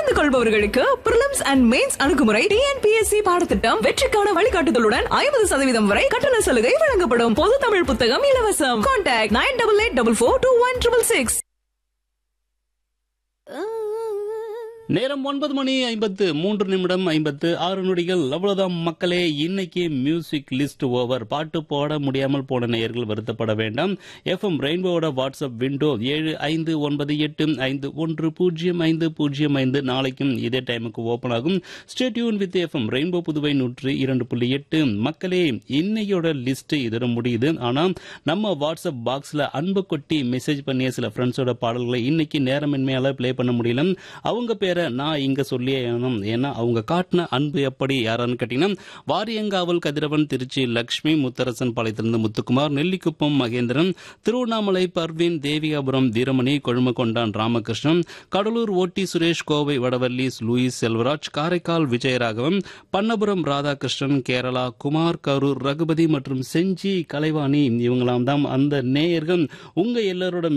கலந்து கொள்பவர்களுக்கு prelims and mains அணுகுமுறை டிஎன்பிஎஸ்சி பாடத்திட்டம் வெற்றிக்கான வழிகாட்டுதலுடன் ஐம்பது சதவீதம் வரை கட்டண சலுகை வழங்கப்படும் பொது தமிழ் புத்தகம் இலவசம் contact nine double eight double four two one triple six நேரம் ஒன்பது மணி ஐம்பத்து மூன்று நிமிடம் ஐம்பத்து ஆறு நொடிகள் அவ்வளவுதான் மக்களே இன்னைக்கு மியூசிக் லிஸ்ட் ஓவர் பாட்டு போட முடியாமல் போன நேயர்கள் வருத்தப்பட வேண்டாம் எஃப்எம் ரெயின்போவோட வாட்ஸ்அப் விண்டோ ஏழு ஐந்து ஒன்பது எட்டு ஐந்து ஒன்று பூஜ்ஜியம் ஐந்து பூஜ்ஜியம் ஐந்து நாளைக்கும் இதே டைமுக்கு ஓபன் ஆகும் stay tuned with FM rainbow Puduvai நூற்று இரண்டு புள்ளி எட்டு மக்களே இன்னையோட லிஸ்ட் இதோட முடியுது ஆனா நம்ம வாட்ஸ்அப் பாக்ஸ்ல அன்பு கொட்டி மெசேஜ் பண்ணிய சில ஃப்ரெண்ட்ஸோட பாடல்களை இன்னைக்கு நேரமின்மையால ப்ளே பண்ண முடியல அவங்க பேரை நான் இங்க சொல்லியே ஆகணும் ஏன்னா அவங்க காட்டின அன்பு எப்படி யாரான்னு கேட்டீங்கன்னா வாரியங்காவல் கதிரவன் திருச்சி லக்ஷ்மி முத்தரசன் பாளையத்திலிருந்து முத்துக்குமார் நெல்லிக்குப்பம் மகேந்திரன் திருவண்ணாமலை பர்வீன் தேவிகாபுரம் வீரமணி கொழுமகொண்டான் ராமகிருஷ்ணன் கடலூர் ஓட்டி சுரேஷ் கோவை வடவள்ளி லூயிஸ் செல்வராஜ் காரைக்கால் விஜயராகவன் பண்ணபுரம் ராதாகிருஷ்ணன் கேரளா குமார் கரூர் ரகுபதி மற்றும் செஞ்சி கலைவாணி இவங்களாம் தான் அந்த நேயர்கள் உங்க எல்லாரோட